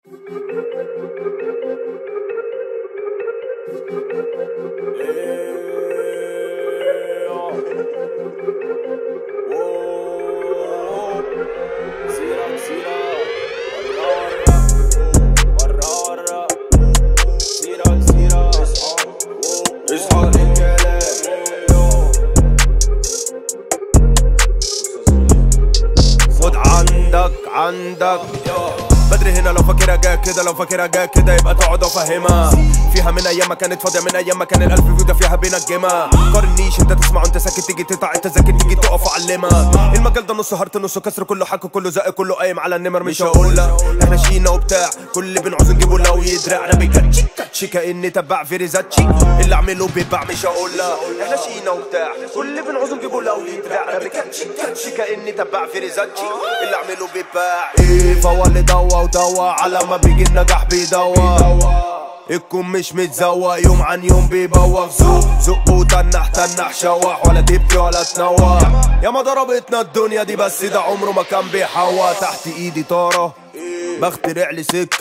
خد عندك عندك بدري هنا لو فاكرها جاك كده لو فاكرها جاك كده يبقى تقعد افهمها فيها من ايام ما كانت فاضيه من ايام ما كان الالف فيو ده فيها بينجمها قارنيش انت تسمع وانت ساكت تيجي تقطع انت ساكت تيجي تقف علمها المجال ده نص هارت نص كسر كله حك كله زق كله قايم على النمر مش هقول لك احنا شينا وبتاع كل اللي بنعوز نجيبه لو يدرع انا بيكاتشي كاتشي كاني تبع فيريزاتشي اللي اعمله بيباع مش هقول لك احنا شينا وبتاع كل اللي بنعوز نجيبه لو يدرع انا بيكاتشي كاتشي كاني تبع فيريزاتشي اللي اعمله بيباع ايه فهو اللي دوا ودوا على ما بيجي النجاح بيدوا الكون مش متزوق يوم عن يوم بيبوخ زوق زق وتنح تنح شوح ولا تبكي ولا تنوح يا ما ضربتنا الدنيا دي بس ده عمره ما كان بيحوى تحت ايدي طاره بخترع لي سكه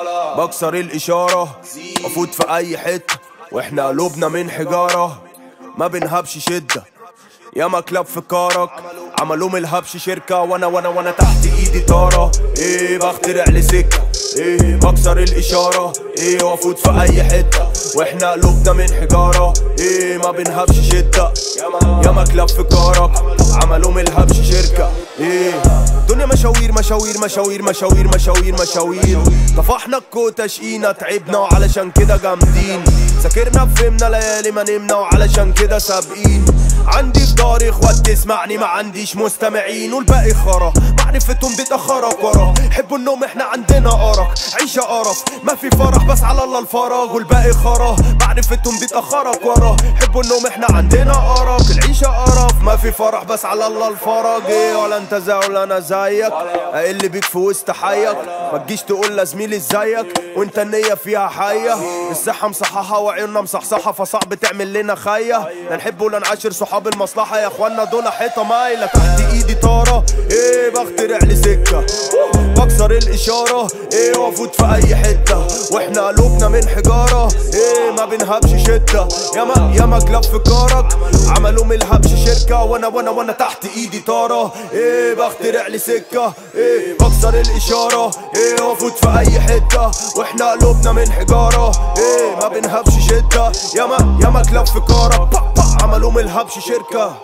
بكسر الاشاره بفوت في اي حته واحنا قلوبنا من حجاره ما بنهبش شده ياما كلاب في كارك عملوا من الهبش شركة وانا وانا وانا تحت ايدي طارة ايه بخترع لي سكة ايه بكسر الاشارة ايه وافوت في اي حتة واحنا قلوبنا من حجارة ايه ما بنهبش شدة ياما كلاب في كارك عملوا من الهبش شركة ايه دنيا مشاوير مشاوير مشاوير مشاوير مشاوير مشاوير طفحنا الكوتة شقينا تعبنا وعلشان كده جامدين ذاكرنا فهمنا ليالي ما نمنا وعلشان كده سابقين عندي في داري اخوات تسمعني ما عنديش مستمعين والباقي خرا معرفتهم دي تأخرك ورا حبوا النوم احنا عندنا ارق عيشة قرف ما في فرح بس على الله الفراغ والباقي خرا معرفتهم دي تأخرك ورا حبوا النوم احنا عندنا ارق العيشة قرف ما في فرح بس على الله الفراغ ايه ولا انت زي ولا انا زيك اقل بيك في وسط حيك ما تجيش تقول لزميلي ازيك وانت النية فيها حية الصحة مصححة وعيوننا مصحصحة فصعب تعمل لنا خية لا نحب ولا نعاشر صحاب المصلحة يا اخوانا دول حيطة مايلة تحت ايدي طارة ايه بخترع لي سكة بكسر الاشارة ايه وافوت في اي حتة واحنا قلوبنا من حجارة ايه ما بنهبش شدة ياما ياما كلاب في كارك عملوا من الهبش شركة وانا وانا وانا تحت ايدي طارة ايه بخترع لي سكة ايه بكسر الاشارة ايه وافوت في اي حتة واحنا قلوبنا من حجارة ايه ما بنهبش شدة ياما ياما كلاب في كارك با با عملوا من الهبش شركة